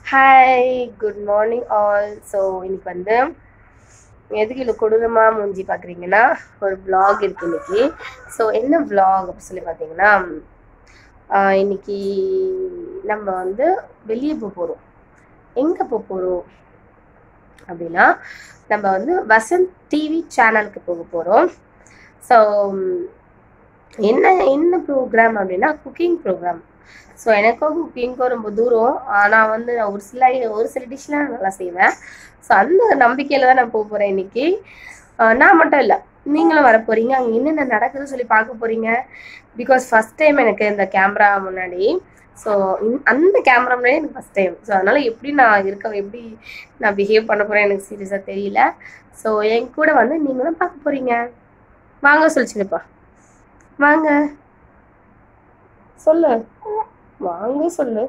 Hi good morning all so இன்னைக்கு வந்து எதுக்கு இல்லை கொடூரமாக மூஞ்சி பார்க்குறீங்கன்னா ஒரு vlog இருக்கு இன்னைக்கு ஸோ என்ன vlog அப்படின்னு சொல்லி பார்த்தீங்கன்னா ஆஹ் இன்னைக்கு நம்ம வந்து வெளியே போக போகிறோம் எங்கே போக போகிறோம் அப்படின்னா நம்ம வந்து வசந்த் டிவி சேனலுக்கு போக போகிறோம் ஸோ என்ன என்ன ப்ரோக்ராம் அப்படின்னா குக்கிங் ப்ரோக்ராம் ஸோ எனக்கும் குக்கிங்க்கும் ரொம்ப தூரம் ஆனால் வந்து நான் ஒரு சில ஒரு சில டிஷ்லாம் நல்லா செய்வேன் ஸோ அந்த நம்பிக்கையில் தான் நான் போக போகிறேன் இன்னைக்கு ஆஹ் நான் மட்டும் இல்லை நீங்களும் வர போகிறீங்க அங்கே என்னென்ன நடக்குதுன்னு சொல்லி பார்க்க போகிறீங்க பிகாஸ் ஃபஸ்ட் டைம் எனக்கு இந்த கேமரா முன்னாடி ஸோ அந்த கேமரா முன்னாடி எனக்கு ஃபஸ்ட் டைம் ஸோ அதனால் எப்படி நான் இருக்க எப்படி நான் பிஹேவ் பண்ண போகிறேன் எனக்கு சீரியஸாக தெரியல ஸோ என் கூட வந்து நீங்களும் பார்க்க போகிறீங்க வாங்க சொல்லிச்சுப்பா வாங்க சொல்லு வாங்க சொல்லு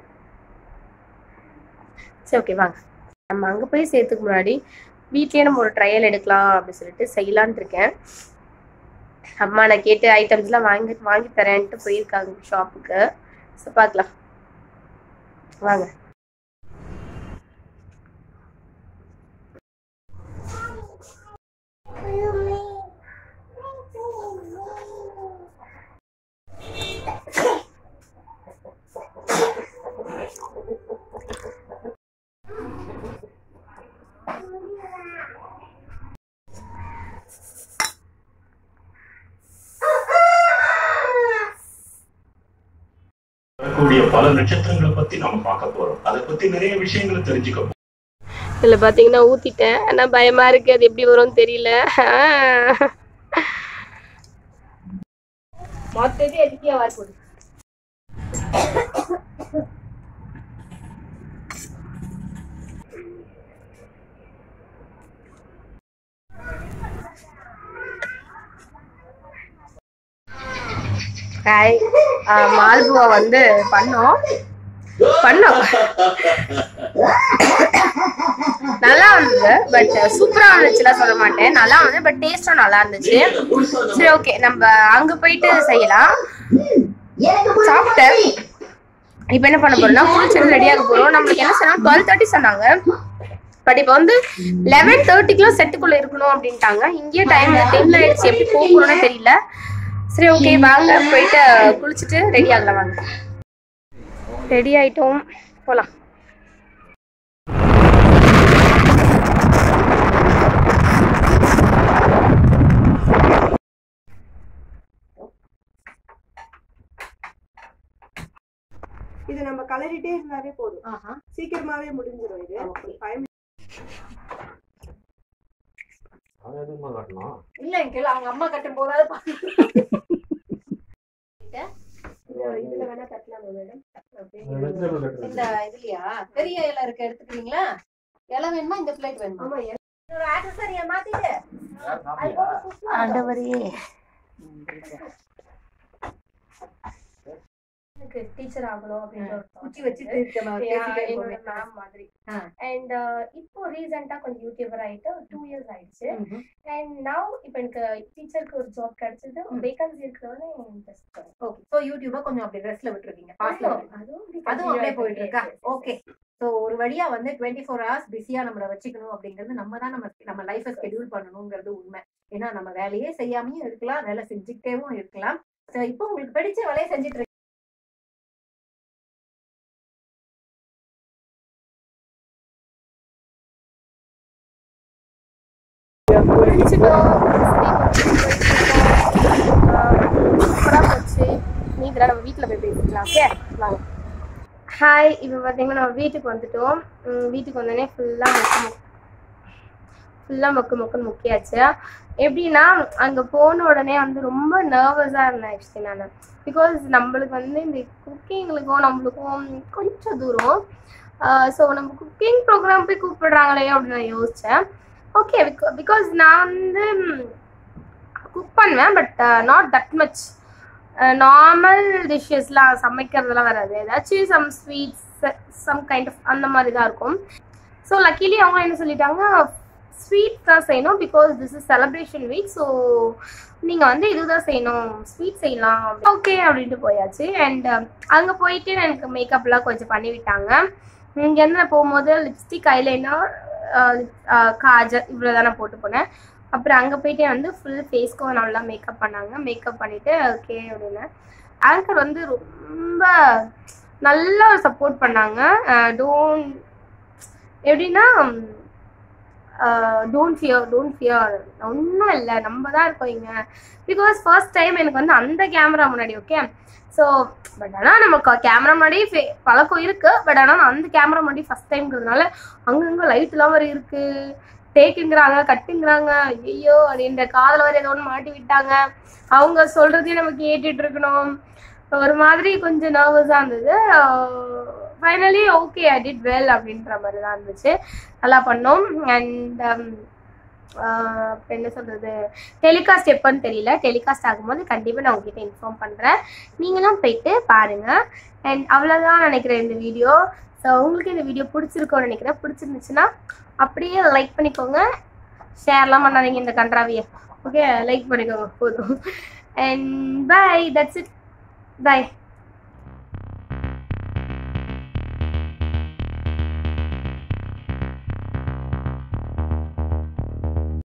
சரி ஓகே வாங்க நம்ம அங்கே போய் சேர்த்துக்கு முன்னாடி வீட்லயே நம்ம ஒரு ட்ரையல் எடுக்கலாம் அப்படின்னு சொல்லிட்டு செய்யலான்னு இருக்கேன் அம்மா நான் கேட்டு ஐட்டம்ஸ்லாம் வாங்கி வாங்கி தரேன்ட்டு போயிருக்காங்க ஷாப்புக்கு ஸோ பார்க்கலாம் வாங்க வரக்கூடிய பல நட்சத்திரங்களை பத்தி நாம பார்க்க போறோம் அதை பத்தி நிறைய விஷயங்களை தெரிஞ்சுக்க போறோம் இதில் பார்த்தீங்கன்னா ஊற்றிட்டேன் ஆனால் பயமாக இருக்குது அது எப்படி வரும்னு தெரியல மொத்தத்தையும் எதுக்கே வர போகுது ஹாய் மால்புவா வந்து பண்ணோம் பண்ணோம் நல்லா இருந்தது பட் சூப்பரா இருந்துச்சுலாம் சொல்ல மாட்டேன் நல்லா இருந்தது பட் டேஸ்டும் நல்லா இருந்துச்சு சரி ஓகே நம்ம அங்க போயிட்டு செய்யலாம் சாப்பிட்டேன் இப்போ என்ன பண்ண போறோம்னா குளிச்சுட்டு ரெடியாக போறோம் நம்மளுக்கு என்ன சொன்னா டுவெல் தேர்ட்டி சொன்னாங்க பட் இப்போ வந்து லெவன் தேர்ட்டிக்குலாம் செட்டுக்குள்ள இருக்கணும் அப்படின்ட்டாங்க இங்கேயே டைம் டைம்ல ஆயிடுச்சு எப்படி போகணும்னு தெரியல சரி ஓகே வாங்க போயிட்டு குளிச்சுட்டு ரெடி ஆகலாம் வாங்க ரெடி ஆயிட்டோம் போலாம் இது நம்ம கலரிட்டே இருந்தாலே போதும் சீக்கிரமாவே முடிஞ்சிடும் இது Five இல்ல அங்கிள் அவங்க அம்மா கட்டும் போதாவது இதுல வேணா கட்டலாமா மேடம் இந்த இதுலயா பெரிய இலை இருக்க எடுத்துக்கிறீங்களா இலை வேணுமா இந்த பிளேட் வேணுமா ஆமா ஆக்சசரிய மாத்திட்டு ஆண்டவரே எனக்கு டீச்சர் ஆகணும் அப்படின்ற ஒரு thought குச்சி வச்சு இருக்கு. திருத்த நம்ம Yeah, பேசிட்டே என்னோட இருக்கோமே. மேம் மாதிரி ஆ. அண்ட் இப்போ ரீசெண்டா கொஞ்சம் யூடியூபர் ஆயிட்டு டூ இயர்ஸ் ஆயிடுச்சு ம்ஹும். அண்ட் நவ் இப்போ எனக்கு டீச்சருக்கு ஒரு ஜாப் கிடைச்சது ம். வேகன்சி இருக்கிறவனே ஜஸ்ட் ஓகே சோ யூடியூப கொஞ்சம் அப்படி ரெஸ்ட்ல விட்டுருக்கீங்க பாஸ்ல அதுவும் அதுவும் அப்படியே போயிட்டு இருக்கா ஓகே சோ ஒரு வழியா வந்து டுவெண்ட்டி ஃபோர் ஹவர்ஸ் பிஸியா நம்மள வச்சுக்கணும் அப்படிங்கிறது நம்ம தான் நம்ம நம்ம லைஃபை ஸ்கெடியூல் பண்ணணுங்கிறது உண்மை ஏன்னா நம்ம வேலையே செய்யாமையும் இருக்கலாம் வேலை செஞ்சுக்கிட்டேவும் இருக்கலாம் சோ இப்போ உங்களுக்கு பிடிச்ச வேலையை செஞ்சுட்டு இருக்கீங்க முடிச்சிட்டோம் சூப்பராக போச்சு நீ இதெல்லாம் நம்ம வீட்டில் போய் பேசிக்கலாம் ஓகே வாங்க ஹாய் இப்போ பார்த்தீங்கன்னா நம்ம வீட்டுக்கு வந்துட்டோம் உம், வீட்டுக்கு வந்தோடனே ஃபுல்லாக மொக்கு மொக்கு ஃபுல்லாக மொக்கு மொக்குன்னு முக்கியாச்சு எப்படின்னா அங்கே போன உடனே வந்து ரொம்ப நர்வஸாக இருந்தேன் ஆக்சுவலி நான் பிகாஸ் நம்மளுக்கு வந்து இந்த குக்கிங்களுக்கும் நம்மளுக்கும் கொஞ்சம் தூரம் ஸோ நம்ம குக்கிங் ப்ரோக்ராம் போய் கூப்பிடுறாங்களே அப்படின்னு நான் யோசித்தேன் ஓகே பிகாஸ் நான் வந்து குக் பண்ணுவேன் but not that much normal டிஷ்ஷஸ்லாம் சமைக்கிறதுலாம் வராது ஏதாச்சும் some sweets some kind of அந்த மாதிரி தான் இருக்கும் ஸோ லக்கிலி அவங்க என்ன சொல்லிட்டாங்க ஸ்வீட் தான் செய்யணும் because this is celebration week so நீங்கள் வந்து இதுதான் செய்யணும் ஸ்வீட் செய்யலாம் ஓகே அப்படின்ட்டு போயாச்சு அண்ட் அங்கே போயிட்டு எனக்கு மேக்கப்லாம் கொஞ்சம் பண்ணி விட்டாங்க இங்கேருந்து நான் போகும்போது லிப்ஸ்டிக் ஐலைனர் காஜல் இவ்வளோ தானே போட்டு போனேன் அப்புறம் அங்கே போயிட்டு வந்து ஃபுல் ஃபேஸ்க்கும் நல்லா மேக்கப் பண்ணாங்க மேக்கப் பண்ணிவிட்டு ஓகே அப்படின்னு ஆங்கர் வந்து ரொம்ப நல்லா சப்போர்ட் பண்ணாங்க டோன்ட் எப்படின்னா டோன்ட் ஃபியர் டோன்ட் ஃபியர் ஒன்றும் இல்லை நம்ம தான் இருக்கோம் இங்க பிகாஸ் ஃபர்ஸ்ட் டைம் எனக்கு வந்து அந்த கேமரா முன்னாடி ஓகே ஸோ பட் ஆனால் நம்ம கேமரா முன்னாடி fe- பழக்கம் இருக்கு பட் ஆனால் அந்த கேமரா முன்னாடி ஃபர்ஸ்ட் டைம்ங்கிறதுனால அங்கங்கே லைட்லாம் வர இருக்கு டேக்குங்கிறாங்க கட்டுங்கிறாங்க ஐயோ அப்படின்ற காதில் வர ஏதோ ஒன்று மாட்டி விட்டாங்க அவங்க சொல்றதையும் நம்ம கேட்டுட்டு இருக்கணும் ஒரு மாதிரி கொஞ்சம் நர்வஸாக இருந்தது finally okay I did well அப்படின்ற மாதிரி தான் இருந்துச்சு நல்லா பண்ணோம் அண்ட் அப்புறம் என்ன சொல்றது டெலிகாஸ்ட் எப்போன்னு தெரியல டெலிகாஸ்ட் ஆகும்போது கண்டிப்பாக நான் உங்ககிட்ட இன்ஃபார்ம் பண்ணுறேன் நீங்களும் போயிட்டு பாருங்க அண்ட் அவ்வளோதான் நினைக்கிறேன் இந்த வீடியோ ஸோ உங்களுக்கு இந்த வீடியோ பிடிச்சிருக்கோன்னு நினைக்கிறேன் பிடிச்சிருந்துச்சுன்னா அப்படியே லைக் பண்ணிக்கோங்க ஷேர்லாம் பண்ணாதீங்க இந்த கன்றாவியை ஓகே லைக் பண்ணிக்கோங்க போதும் and bye that's it by